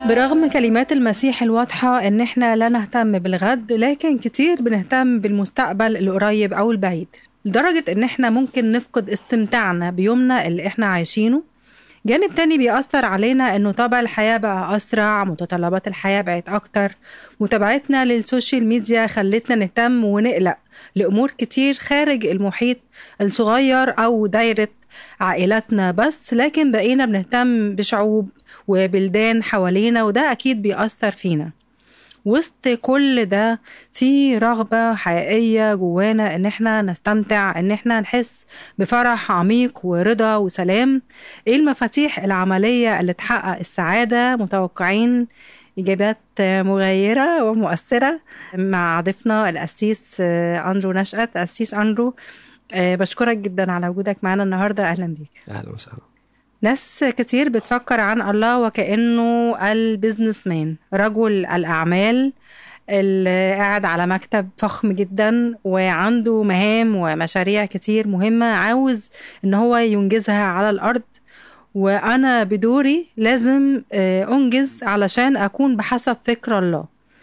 برغم كلمات المسيح الواضحة إن إحنا لا نهتم بالغد لكن كتير بنهتم بالمستقبل القريب أو البعيد لدرجة إن إحنا ممكن نفقد استمتاعنا بيومنا اللي إحنا عايشينه جانب تاني بيأثر علينا إنه طبع الحياة بقى أسرع متطلبات الحياة بقت أكتر متابعتنا للسوشيال ميديا خلتنا نهتم ونقلق لأمور كتير خارج المحيط الصغير أو دايرة عائلاتنا بس لكن بقينا بنهتم بشعوب وبلدان حوالينا وده أكيد بيأثر فينا وسط كل ده في رغبة حقيقية جوانا إن إحنا نستمتع إن إحنا نحس بفرح عميق ورضا وسلام إيه المفاتيح العملية اللي تحقق السعادة متوقعين إجابات مغيرة ومؤثرة مع ضيفنا الأسيس أندرو نشأت أسيس أندرو بشكرك جدا على وجودك معنا النهاردة أهلا بيك أهلا وسهلا ناس كتير بتفكر عن الله وكأنه البيزنس مان رجل الأعمال اللي قاعد على مكتب فخم جدا وعنده مهام ومشاريع كتير مهمة عاوز ان هو ينجزها على الأرض وأنا بدوري لازم أنجز علشان أكون بحسب فكر الله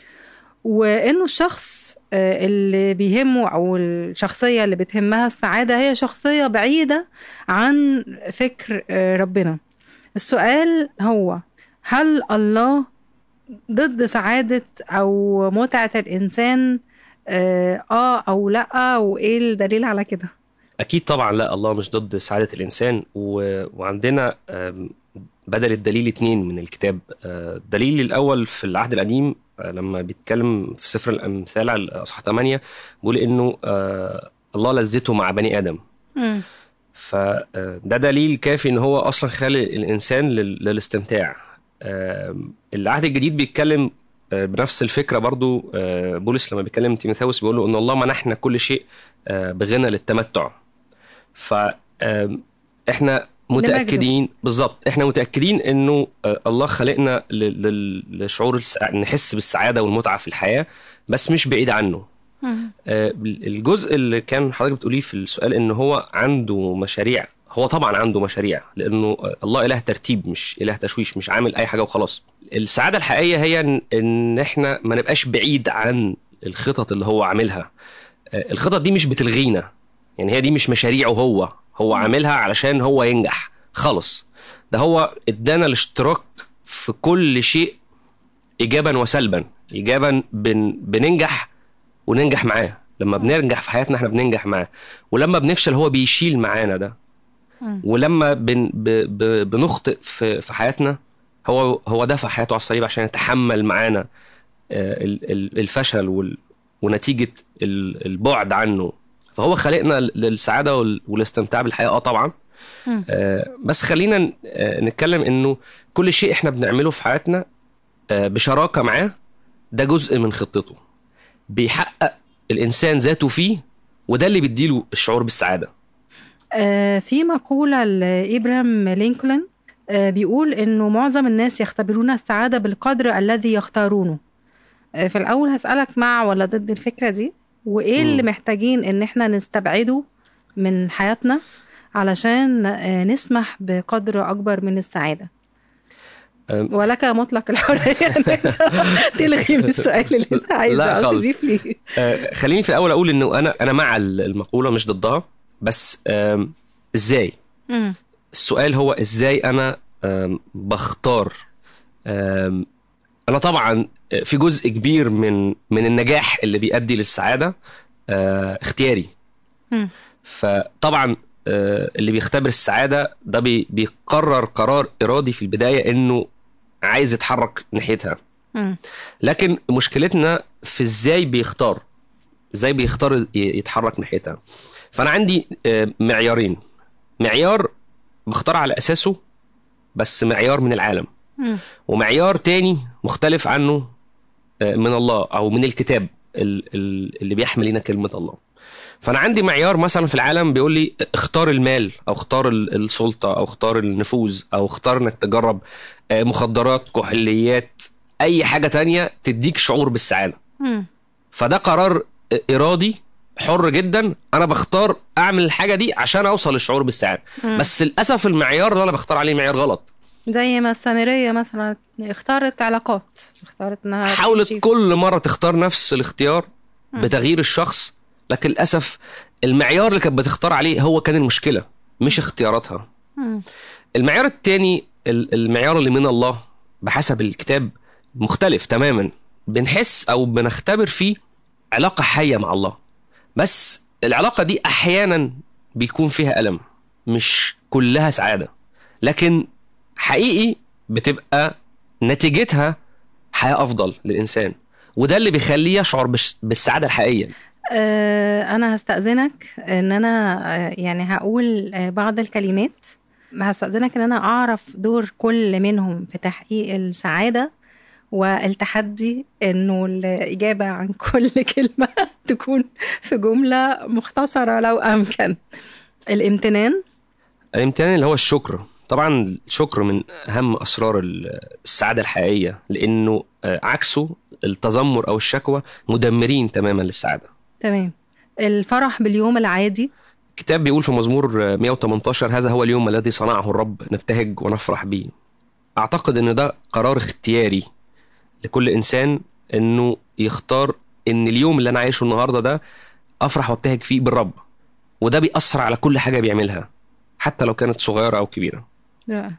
وإنه الشخص اللي بيهمه أو الشخصية اللي بتهمها السعادة هي شخصية بعيدة عن فكر ربنا السؤال هو هل الله ضد سعادة أو متعة الإنسان آه أو لأ وإيه الدليل على كده؟ اكيد طبعا لا الله مش ضد سعاده الانسان و... وعندنا بدل الدليل اتنين من الكتاب الدليل الاول في العهد القديم لما بيتكلم في سفر الامثال على اصحاح 8 بيقول انه الله لذته مع بني ادم مم. فده دليل كافي ان هو اصلا خالق الانسان لل... للاستمتاع العهد الجديد بيتكلم بنفس الفكره برضو بولس لما بيتكلم تيموثاوس بيقول له ان الله منحنا كل شيء بغنى للتمتع ف احنا متاكدين بالظبط احنا متاكدين انه الله خلقنا لشعور نحس بالسعاده والمتعه في الحياه بس مش بعيد عنه الجزء اللي كان حضرتك بتقوليه في السؤال ان هو عنده مشاريع هو طبعا عنده مشاريع لانه الله اله ترتيب مش اله تشويش مش عامل اي حاجه وخلاص السعاده الحقيقيه هي ان احنا ما نبقاش بعيد عن الخطط اللي هو عاملها الخطط دي مش بتلغينا يعني هي دي مش مشاريعه هو هو عاملها علشان هو ينجح خالص ده هو ادانا الاشتراك في كل شيء ايجابا وسلبا ايجابا بن بننجح وننجح معاه لما بننجح في حياتنا احنا بننجح معاه ولما بنفشل هو بيشيل معانا ده ولما بن ب ب بنخطئ في في حياتنا هو هو دفع حياته على الصليب عشان يتحمل معانا الفشل وال ونتيجه البعد عنه فهو خلقنا للسعاده والاستمتاع بالحياه اه طبعا آه بس خلينا نتكلم انه كل شيء احنا بنعمله في حياتنا آه بشراكه معاه ده جزء من خطته بيحقق الانسان ذاته فيه وده اللي بيديله الشعور بالسعاده آه في مقوله لابراهام لينكولن آه بيقول انه معظم الناس يختبرون السعاده بالقدر الذي يختارونه آه في الاول هسالك مع ولا ضد الفكره دي وايه م. اللي محتاجين ان احنا نستبعده من حياتنا علشان نسمح بقدر اكبر من السعاده ولك مطلق الحريه تلغي من السؤال اللي انت عايزه او تضيف ليه آه خليني في الاول اقول انه انا انا مع المقوله مش ضدها بس آه ازاي م. السؤال هو ازاي انا آه بختار آه انا طبعا في جزء كبير من من النجاح اللي بيؤدي للسعاده آه اختياري م. فطبعا آه اللي بيختبر السعاده ده بي بيقرر قرار ارادي في البدايه انه عايز يتحرك ناحيتها م. لكن مشكلتنا في ازاي بيختار ازاي بيختار يتحرك ناحيتها فانا عندي آه معيارين معيار بختار على اساسه بس معيار من العالم م. ومعيار تاني مختلف عنه من الله او من الكتاب اللي بيحمل لنا كلمه الله فانا عندي معيار مثلا في العالم بيقول لي اختار المال او اختار السلطه او اختار النفوذ او اختار انك تجرب مخدرات كحوليات اي حاجه تانية تديك شعور بالسعاده م. فده قرار ارادي حر جدا انا بختار اعمل الحاجه دي عشان اوصل للشعور بالسعاده م. بس للاسف المعيار اللي انا بختار عليه معيار غلط زي ما السامريه مثلا اختارت علاقات اختارت انها حاولت تمشي في- كل مره تختار نفس الاختيار مم. بتغيير الشخص لكن للاسف المعيار اللي كانت بتختار عليه هو كان المشكله مش اختياراتها مم. المعيار التاني ال- المعيار اللي من الله بحسب الكتاب مختلف تماما بنحس او بنختبر فيه علاقه حيه مع الله بس العلاقه دي احيانا بيكون فيها الم مش كلها سعاده لكن حقيقي بتبقى نتيجتها حياه افضل للانسان وده اللي بيخليه يشعر بالش- بالسعاده الحقيقيه آه، أنا هستأذنك إن أنا آه، يعني هقول آه، بعض الكلمات هستأذنك إن أنا أعرف دور كل منهم في تحقيق السعادة والتحدي إنه الإجابة عن كل كلمة تكون في جملة مختصرة لو أمكن الامتنان الامتنان اللي هو الشكر طبعا الشكر من اهم اسرار ال- السعاده الحقيقيه لانه آه، عكسه التذمر او الشكوى مدمرين تماما للسعاده تمام الفرح باليوم العادي الكتاب بيقول في مزمور آه، 118 هذا هو اليوم الذي صنعه الرب نبتهج ونفرح به اعتقد ان ده قرار اختياري لكل انسان انه يختار ان اليوم اللي انا عايشه النهارده ده افرح وابتهج فيه بالرب وده بيأثر على كل حاجه بيعملها حتى لو كانت صغيره او كبيره رائع.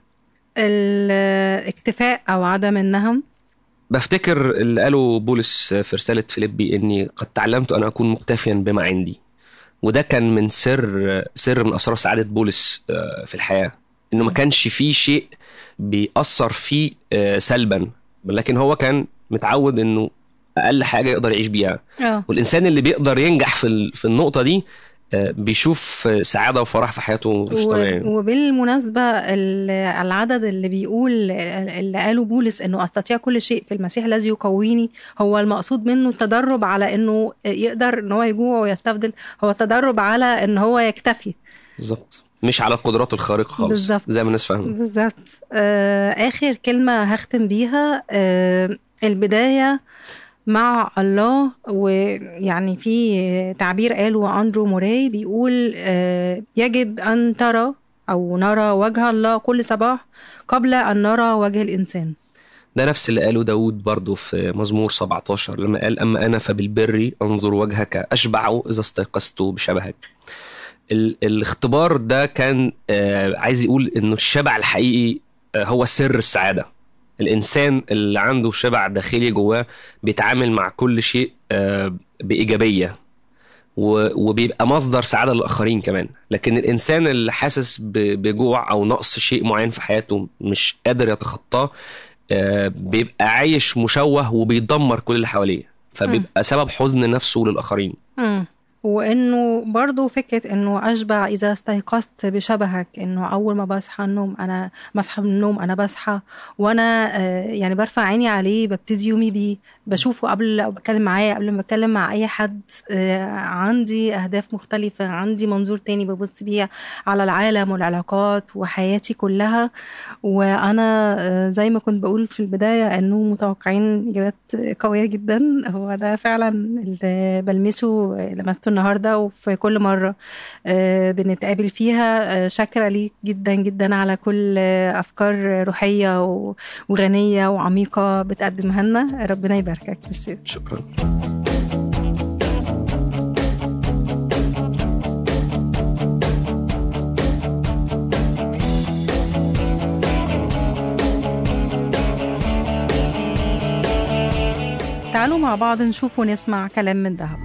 الاكتفاء أو عدم النهم بفتكر اللي قاله بولس في رسالة فيليبي إني قد تعلمت أن أكون مكتفيا بما عندي وده كان من سر سر من أسرار سعادة بولس آه، في الحياة إنه ما كانش فيه شيء بيأثر فيه آه، سلبا لكن هو كان متعود إنه أقل حاجة يقدر يعيش بيها اه والإنسان اللي بيقدر ينجح في ال- في النقطة دي آه، بيشوف آه، سعادة وفرح في حياته مش و- طبيعي وبالمناسبة ال- العدد اللي بيقول اللي قاله بولس انه استطيع كل شيء في المسيح الذي يقويني هو المقصود منه التدرب على انه يقدر ان هو يجوع ويستبدل هو التدرب على ان هو يكتفي بالظبط مش على القدرات الخارقة خالص بالظبط. زي ما الناس فاهمة بالظبط آه اخر كلمة هختم بيها آه البداية مع الله ويعني في تعبير قاله أندرو موراي بيقول آه يجب أن ترى أو نرى وجه الله كل صباح قبل أن نرى وجه الإنسان ده نفس اللي قاله داود برضو في مزمور 17 لما قال أما أنا فبالبر أنظر وجهك أشبع إذا استيقظت بشبهك ال- الاختبار ده كان آه، عايز يقول إنه الشبع الحقيقي آه، هو سر السعادة الإنسان اللي عنده شبع داخلي جواه بيتعامل مع كل شيء آه، بإيجابية و- وبيبقى مصدر سعادة للآخرين كمان لكن الإنسان اللي حاسس ب- بجوع أو نقص شيء معين في حياته مش قادر يتخطاه آه، بيبقى عايش مشوه وبيدمر كل اللي حواليه فبيبقى سبب حزن نفسه للآخرين مم. وانه برضو فكره انه اشبع اذا استيقظت بشبهك انه اول ما بصحى النوم انا بصحى من النوم انا بصحى وانا آه، يعني برفع عيني عليه ببتدي يومي بيه بشوفه قبل او بتكلم معاه قبل ما بتكلم مع اي حد آه، عندي اهداف مختلفه عندي منظور تاني ببص بيه على العالم والعلاقات وحياتي كلها وانا آه، زي ما كنت بقول في البدايه انه متوقعين اجابات قويه جدا هو ده فعلا اللي بلمسه لمسته النهارده وفي كل مره آه، بنتقابل فيها آه، شاكره ليك جدا جدا على كل آه، افكار روحيه و- وغنيه وعميقه بتقدمها لنا ربنا يباركك ميرسي شكرا تعالوا مع بعض نشوف ونسمع كلام من ذهب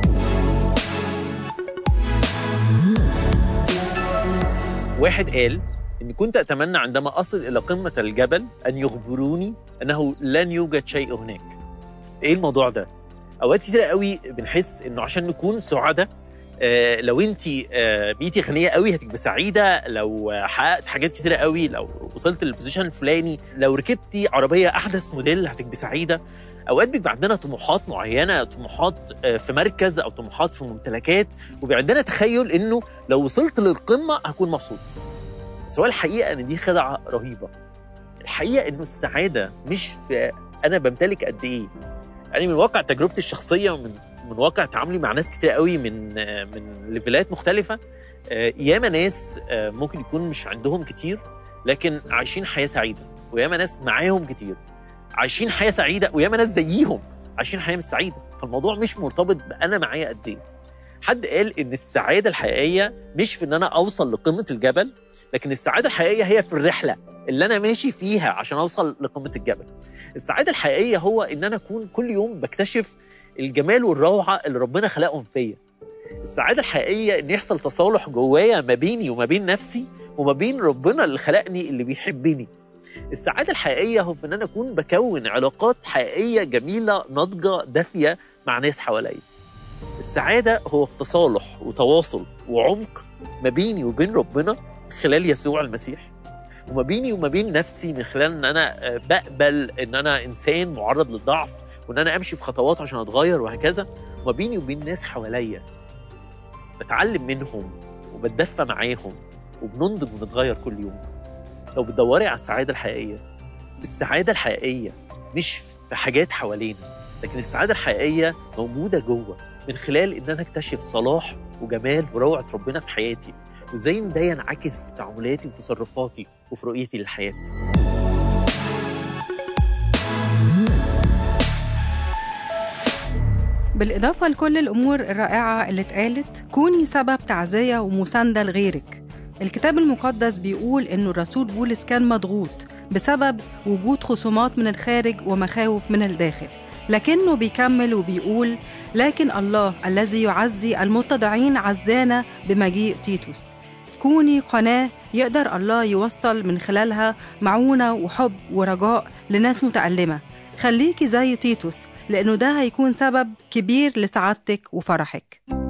واحد قال إني كنت أتمنى عندما أصل إلى قمة الجبل أن يخبروني أنه لن يوجد شيء هناك. إيه الموضوع ده؟ أوقات كتيرة قوي بنحس إنه عشان نكون سعداء آه لو انت آه بقيتي غنيه قوي هتبقى سعيده لو آه، حققت حاجات كتيره قوي لو وصلت للبوزيشن الفلاني لو ركبتي عربيه احدث موديل هتبقي سعيده اوقات بيبقى عندنا طموحات معينه طموحات آه، في مركز او طموحات في ممتلكات وبيبقى عندنا تخيل انه لو وصلت للقمه هكون مبسوط بس هو الحقيقه ان دي خدعه رهيبه الحقيقه انه السعاده مش في انا بمتلك قد ايه يعني من واقع تجربتي الشخصيه ومن من واقع تعاملي مع ناس كتير قوي من من ليفلات مختلفه آه، ياما ناس آه، ممكن يكون مش عندهم كتير لكن عايشين حياه سعيده وياما ناس معاهم كتير عايشين حياه سعيده وياما ناس زيهم عايشين حياه مش سعيده فالموضوع مش مرتبط بانا معايا قد ايه حد قال ان السعاده الحقيقيه مش في ان انا اوصل لقمه الجبل لكن السعاده الحقيقيه هي في الرحله اللي انا ماشي فيها عشان اوصل لقمه الجبل السعاده الحقيقيه هو ان انا اكون كل يوم بكتشف الجمال والروعه اللي ربنا خلقهم فيا السعاده الحقيقيه ان يحصل تصالح جوايا ما بيني وما بين نفسي وما بين ربنا اللي خلقني اللي بيحبني السعاده الحقيقيه هو في ان انا اكون بكون علاقات حقيقيه جميله ناضجه دافيه مع ناس حواليا السعاده هو في تصالح وتواصل وعمق ما بيني وبين ربنا خلال يسوع المسيح وما بيني وما بين نفسي من خلال ان انا آه، بقبل ان انا انسان معرض للضعف وان انا امشي في خطوات عشان اتغير وهكذا وما بيني وبين ناس حواليا بتعلم منهم وبتدفى معاهم وبننضج ونتغير كل يوم لو بتدوري على السعاده الحقيقيه السعاده الحقيقيه مش في حاجات حوالينا لكن السعاده الحقيقيه موجوده جوه من خلال ان انا اكتشف صلاح وجمال وروعه ربنا في حياتي وازاي ان ده ينعكس في تعاملاتي وتصرفاتي وفي رؤيتي للحياه بالإضافة لكل الأمور الرائعة اللي اتقالت كوني سبب تعزية ومساندة لغيرك الكتاب المقدس بيقول إنه الرسول بولس كان مضغوط بسبب وجود خصومات من الخارج ومخاوف من الداخل لكنه بيكمل وبيقول لكن الله الذي يعزي المتضعين عزانا بمجيء تيتوس كوني قناة يقدر الله يوصل من خلالها معونة وحب ورجاء لناس متألمة خليكي زي تيتوس لأنه ده هيكون سبب كبير لسعادتك وفرحك